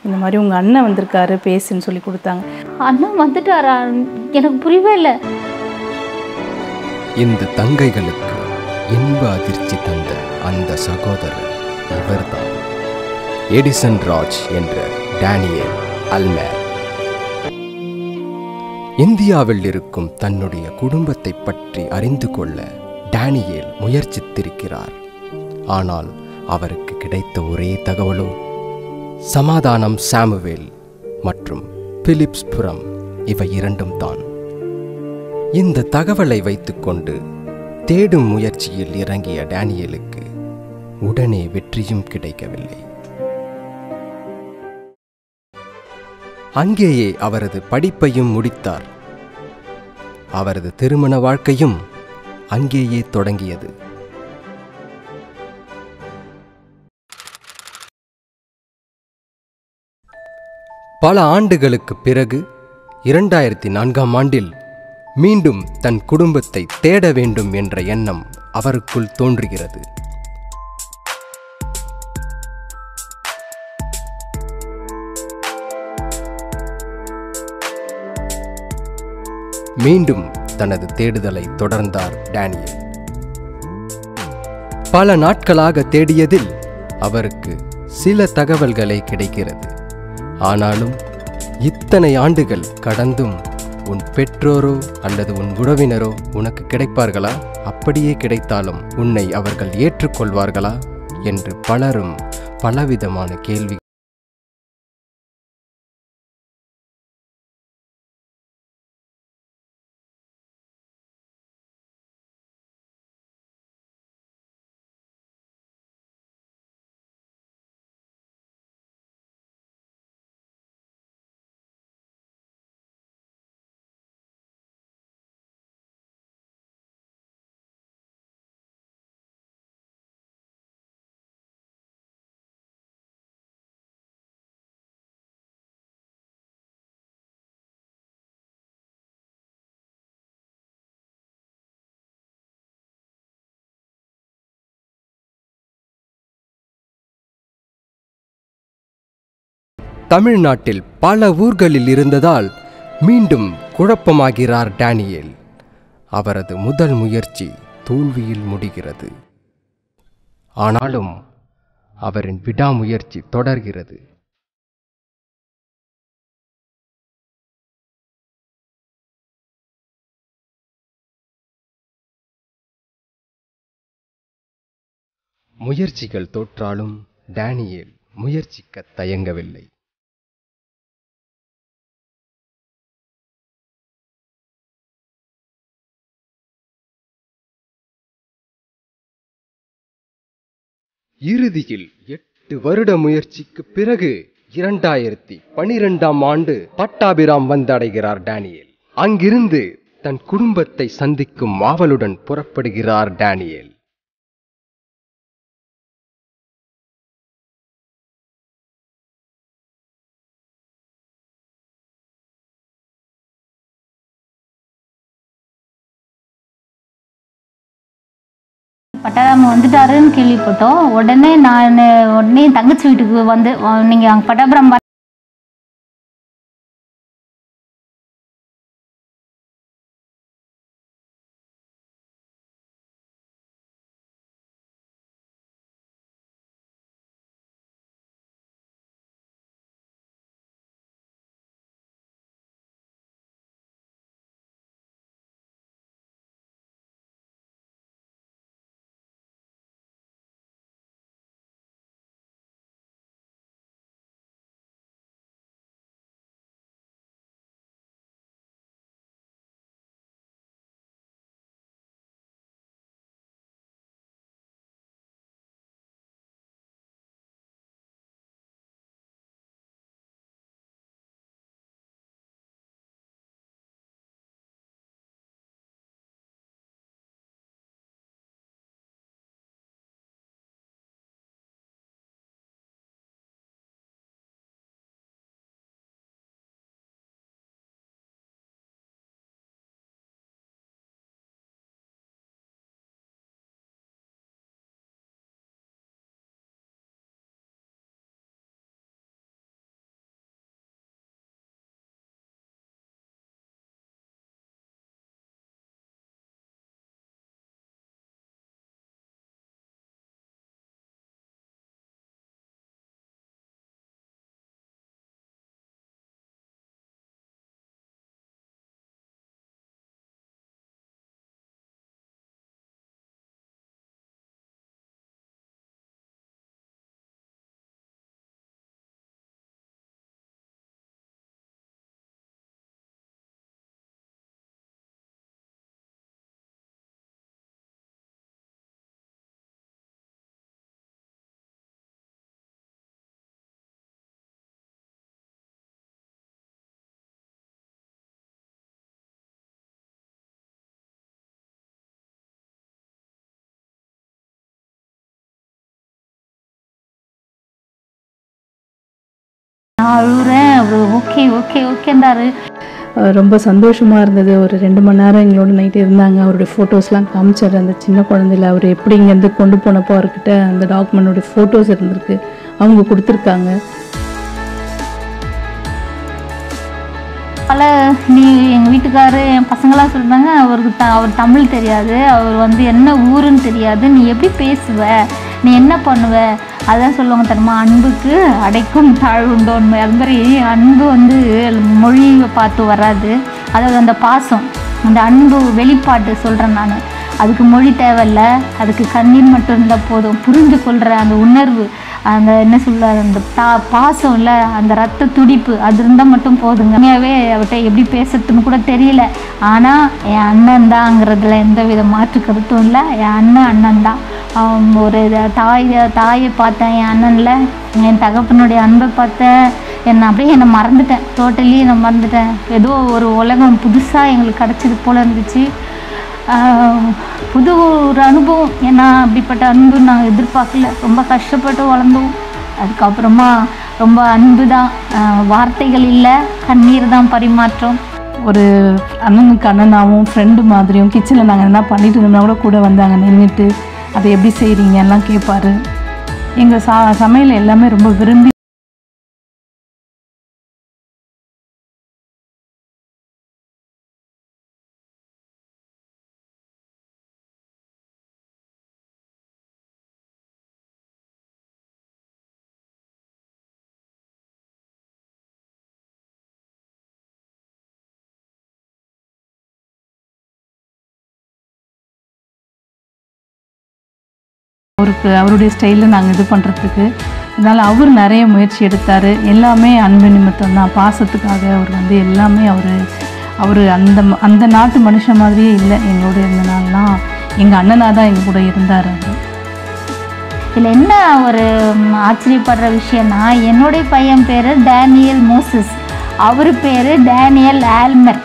இந்த மாதிரி உங்கள் அண்ணன் வந்திருக்காரு பேசுன்னு சொல்லி கொடுத்தாங்க அண்ணன் வந்துட்டாரா எனக்கு புரியவே இல்லை இந்த தங்கைகளுக்கு இன்ப அதிர்ச்சி தந்த அந்த சகோதரர் இவர்தான் எடிசன் ராஜ் என்ற டேனியல் அல்மேர் இந்தியாவில் இருக்கும் தன்னுடைய குடும்பத்தை பற்றி அறிந்து கொள்ள டேனியேல் முயற்சித்திருக்கிறார் ஆனால் அவருக்கு கிடைத்த ஒரே தகவலோ சமாதானம் சாமுவேல் மற்றும் பிலிப்ஸ்புரம் இவை இரண்டும் தான் இந்த தகவலை வைத்துக்கொண்டு தேடும் முயற்சியில் இறங்கிய டேனியலுக்கு உடனே வெற்றியும் கிடைக்கவில்லை அங்கேயே அவரது படிப்பையும் முடித்தார் அவரது திருமண வாழ்க்கையும் அங்கேயே தொடங்கியது பல ஆண்டுகளுக்குப் பிறகு இரண்டாயிரத்தி நான்காம் ஆண்டில் மீண்டும் தன் குடும்பத்தை தேட வேண்டும் என்ற எண்ணம் அவருக்குள் தோன்றுகிறது மீண்டும் தனது தேடுதலை தொடர்ந்தார் டேனியல் பல நாட்களாக தேடியதில் அவருக்கு சில தகவல்களே கிடைக்கிறது ஆனாலும் இத்தனை ஆண்டுகள் கடந்தும் உன் பெற்றோரோ அல்லது உன் உறவினரோ உனக்கு கிடைப்பார்களா அப்படியே கிடைத்தாலும் உன்னை அவர்கள் ஏற்றுக்கொள்வார்களா என்று பலரும் பலவிதமான கேள்வி தமிழ்நாட்டில் பல ஊர்களில் இருந்ததால் மீண்டும் குழப்பமாகிறார் டேனியேல் அவரது முதல் முயற்சி தோல்வியில் முடிகிறது ஆனாலும் அவரின் விடாமுயற்சி தொடர்கிறது முயற்சிகள் தோற்றாலும் டேனியேல் முயற்சிக்கத் தயங்கவில்லை இறுதியில் எட்டு வருட முயற்சிக்குப் பிறகு இரண்டாயிரத்தி பனிரெண்டாம் ஆண்டு பட்டாபிராம் வந்தடைகிறார் டேனியல் அங்கிருந்து தன் குடும்பத்தை சந்திக்கும் ஆவலுடன் புறப்படுகிறார் டேனியல் பட்டாராம வந்துட்டாருன்னு கேள்விப்பட்டோம் உடனே நான் உடனே என் தங்கச்சி வீட்டுக்கு வந்து நீங்கள் அங்கே பட்டாபுரம் நான் அழுகுறேன் அவர் ஓகே ஓகே ஓகேன்றாரு அஹ் ரொம்ப சந்தோஷமாக இருந்தது ஒரு ரெண்டு மணி நேரம் எங்களோட நைட்டு இருந்தாங்க அவருடைய ஃபோட்டோஸ்லாம் காமிச்சார் அந்த சின்ன குழந்தையில அவர் எப்படி இங்கேருந்து கொண்டு போனப்போ அவர்கிட்ட அந்த டாக்குமெண்டோட ஃபோட்டோஸ் இருந்திருக்கு அவங்க கொடுத்துருக்காங்க பல நீ எங்கள் வீட்டுக்காரு என் பசங்களாம் சொல்கிறாங்க அவருக்கு த அவர் தமிழ் தெரியாது அவர் வந்து என்ன ஊருன்னு தெரியாது நீ எப்படி பேசுவ நீ என்ன பண்ணுவ அதான் சொல்லுவாங்க தெரியுமா அன்புக்கு அடைக்கும் தாழ்வுண்டோன்னு அது மாதிரி அன்பு வந்து மொழியை பார்த்து வராது அதாவது அந்த பாசம் அந்த அன்பு வெளிப்பாட்டு சொல்கிறேன் நான் அதுக்கு மொழி தேவையில்ல அதுக்கு கண்ணீர் மட்டும் இருந்தால் போதும் புரிஞ்சு கொள்கிற அந்த உணர்வு அந்த என்ன சொல்ல அந்த தா பாசம் இல்லை அந்த ரத்த துடிப்பு அது இருந்தால் மட்டும் போதுங்க உண்மையாகவே அவர்கிட்ட எப்படி பேசுறதுன்னு கூட தெரியல ஆனால் என் அண்ணன் தாங்கிறதுல எந்த வித மாற்று கருத்தும் இல்லை என் அண்ணன் அண்ணன் தான் அவன் ஒரு இத- தாய் தாயை பார்த்தேன் என் அண்ணனில் என் தகப்பனுடைய அன்பை பார்த்தேன் என்னை அப்படியே என்னை மறந்துட்டேன் டோட்டலி நான் மறந்துட்டேன் ஏதோ ஒரு உலகம் புதுசாக எங்களுக்கு கிடச்சது போல இருந்துச்சு ஆஹ் புது ஒரு அனுபவம் ஏன்னா அப்படிப்பட்ட அன்பு நாங்கள் எதிர்பார்க்கல ரொம்ப கஷ்டப்பட்டு வளர்ந்தோம் அதுக்கப்புறமா ரொம்ப அன்பு தான் ஆஹ் வார்த்தைகள் இல்லை கண்ணீர் தான் பரிமாற்றம் ஒரு அண்ணனுக்கு அண்ணனாகவும் ஃப்ரெண்டு மாதிரியும் கிச்சனில் நாங்கள் என்ன பண்ணிட்டு இருந்தோம்னா கூட கூட வந்தாங்க நின்றுட்டு அதை எப்படி செய்கிறீங்க எல்லாம் கேட்பாரு எங்கள் சா சமையல் எல்லாமே ரொம்ப விரும்பி அவருக்கு அவருடைய ஸ்டைலில் நாங்கள் இது பண்ணுறதுக்கு அதனால் அவர் நிறைய முயற்சி எடுத்தார் எல்லாமே அன்பு நிமித்தம் தான் பாசத்துக்காக அவர் வந்து எல்லாமே அவர் அவர் அந்த ம- அந்த நாட்டு மனுஷன் மாதிரியே இல்லை எங்களோட இருந்தனாலாம் எங்கள் அண்ணனாக தான் எங்கள் கூட இருந்தார் அவர் இதில் என்ன ஒரு ம், ஆச்சரியப்படுற விஷயம்னா என்னுடைய பையன் பேர் டேனியல் மோசஸ் அவர் பேர் டேனியல் ஆல்மர்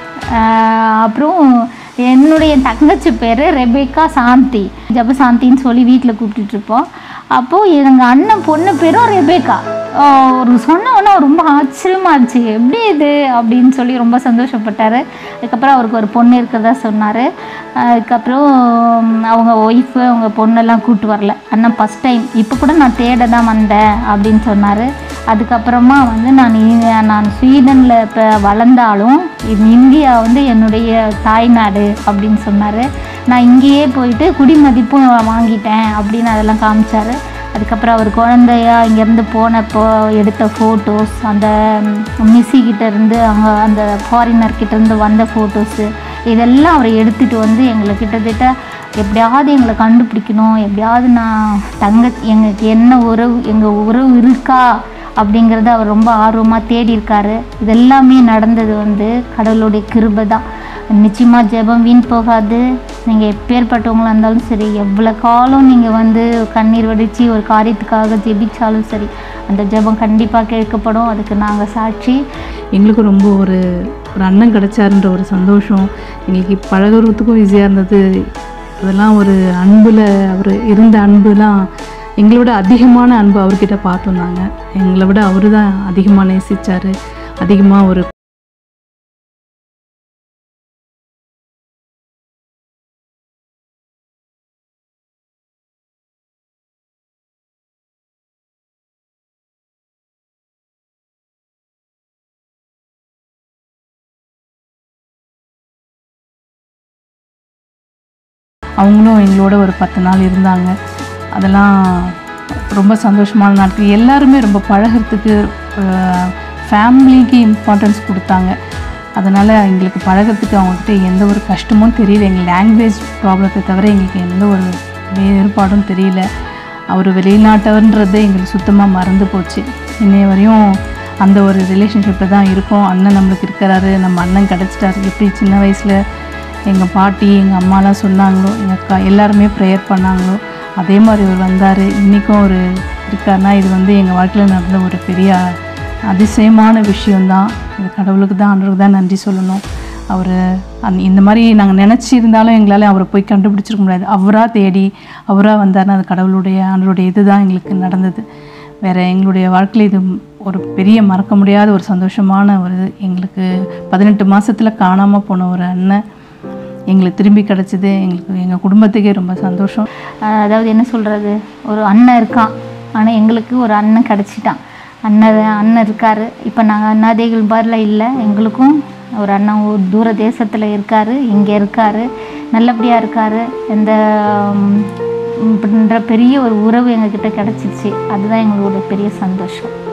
ஆஹ் அப்புறம் என்னுடைய தங்கச்சி பேர் ரெபேக்கா சாந்தி ஜபசாந்தின்னு சொல்லி வீட்டில் கூப்பிட்டுட்ருப்போம் அப்போது எங்கள் அண்ணன் பொண்ணு பேரும் ரெபேக்கா ஆஹ் ஒரு சொன்ன உடனே அவர் ரொம்ப ஆச்சரியமா இருந்துச்சு எப்படி இது அப்படின்னு சொல்லி ரொம்ப சந்தோஷப்பட்டார் அதுக்கப்புறம் அவருக்கு ஒரு பொண்ணு இருக்கிறதா சொன்னார் அதுக்கப்புறம் அவங்க ஒய்ஃபு அவங்க பொண்ணெல்லாம் கூட்டு வரல அண்ணன் ஃபஸ்ட் டைம் இப்போ கூட நான் தேட தான் வந்தேன் அப்படின்னு சொன்னார் அதுக்கப்புறமா வந்து நான் இ- நான் ஸ்வீடனில் இப்போ வளர்ந்தாலும் இது இந்தியா வந்து என்னுடைய தாய்நாடு அப்படின்னு சொன்னார் நான் இங்கேயே போயிட்டு குடிமதிப்பும் வாங்கிட்டேன் அப்படின்னு அதெல்லாம் காமிச்சாரு அதுக்கப்புறம் அவர் குழந்தையா இங்கேருந்து போனப்போ எடுத்த ஃபோட்டோஸ் அந்த மிஸ்ஸி கிட்ட இருந்து அங்கே அந்த ஃபாரினர் கிட்ட இருந்து வந்த ஃபோட்டோஸு இதெல்லாம் அவர் எடுத்துகிட்டு வந்து எங்களை கிட்டத்தட்ட எப்படியாவது எங்களை கண்டுபிடிக்கணும் எப்படியாவது நான் தங்க எங்களுக்கு என்ன உறவு எங்கள் உறவு இருக்கா அப்படிங்கிறத அவர் ரொம்ப ஆர்வமாக தேடி இருக்காரு இதெல்லாமே நடந்தது வந்து கடவுளுடைய கிருபை தான் நிச்சயமாக ஜெபம் வீண் போகாது நீங்கள் எப்பேற்பட்டவங்களா இருந்தாலும் சரி எவ்வளோ காலம் நீங்கள் வந்து கண்ணீர் வடித்து ஒரு காரியத்துக்காக ஜெபிச்சாலும் சரி அந்த ஜெபம் கண்டிப்பாக கேட்கப்படும் அதுக்கு நாங்கள் சாட்சி எங்களுக்கு ரொம்ப ஒரு ஒரு அண்ணன் கிடைச்சாருன்ற ஒரு சந்தோஷம் எங்களுக்கு பழகுறதுக்கும் ஈஸியாக இருந்தது அதெல்லாம் ஒரு அன்பில் அவர் இருந்த அன்புலாம் எங்களை விட அதிகமான அன்பு அவர்கிட்ட பார்த்தோம் நாங்கள் எங்களை விட அவர் தான் அதிகமாக நேசித்தார் அதிகமாக ஒரு அவங்களும் எங்களோட ஒரு பத்து நாள் இருந்தாங்க அதெல்லாம் ரொம்ப சந்தோஷமான நாட்கள் எல்லாருமே ரொம்ப பழகிறதுக்கு ஃபேமிலிக்கு இம்பார்ட்டன்ஸ் கொடுத்தாங்க அதனால் எங்களுக்கு பழகிறதுக்கு அவங்கக்கிட்ட எந்த ஒரு கஷ்டமும் தெரியல எங்கள் லாங்குவேஜ் ப்ராப்ளத்தை தவிர எங்களுக்கு எந்த ஒரு வேறுபாடும் தெரியல அவர் வெளிநாட்டவர்ன்றது எங்களுக்கு சுத்தமாக மறந்து போச்சு இன்னைய வரையும் அந்த ஒரு ரிலேஷன்ஷிப்பில் தான் இருக்கோம் அண்ணன் நம்மளுக்கு இருக்கிறாரு நம்ம அண்ணன் கிடச்சிட்டாரு எப்படி சின்ன வயசில் எங்கள் பாட்டி எங்கள் அம்மாலாம் சொன்னாங்களோ எங்கள் அக்கா எல்லாருமே ப்ரேயர் பண்ணாங்களோ அதே மாதிரி அவர் வந்தார் இன்றைக்கும் ஒரு இருக்காருன்னா இது வந்து எங்கள் வாழ்க்கையில் நடந்த ஒரு பெரிய அதிசயமான விஷயம்தான் இது கடவுளுக்கு தான் ஆண்டவருக்கு தான் நன்றி சொல்லணும் அவர் அந் இந்த மாதிரி நாங்கள் நினச்சிருந்தாலும் எங்களால் அவரை போய் கண்டுபிடிச்சிருக்க முடியாது அவராக தேடி அவராக வந்தாருன்னா அது கடவுளுடைய ஆண்டவருடைய இது தான் எங்களுக்கு நடந்தது வேறு எங்களுடைய வாழ்க்கையில் இது ஒரு பெரிய மறக்க முடியாத ஒரு சந்தோஷமான ஒரு இது எங்களுக்கு பதினெட்டு மாதத்தில் காணாமல் போன ஒரு அண்ணன் எங்களுக்கு திரும்பி கிடச்சிது எங்களுக்கு எங்கள் குடும்பத்துக்கே ரொம்ப சந்தோஷம் ஆஹ் அதாவது என்ன சொல்கிறது ஒரு அண்ணன் இருக்கான் ஆனால் எங்களுக்கு ஒரு அண்ணன் கிடச்சிட்டான் அண்ணன் அண்ணன் இருக்கார் இப்போ நாங்கள் அண்ணாதைகள் பாரில் இல்லை எங்களுக்கும் ஒரு அண்ணன் ஒரு தூர தேசத்தில் இருக்கார் இங்கே இருக்கார் நல்லபடியாக இருக்கார் எந்த ம், அப்படின்ற பெரிய ஒரு உறவு எங்ககிட்ட கிடச்சிருச்சு அதுதான் எங்களோட பெரிய சந்தோஷம்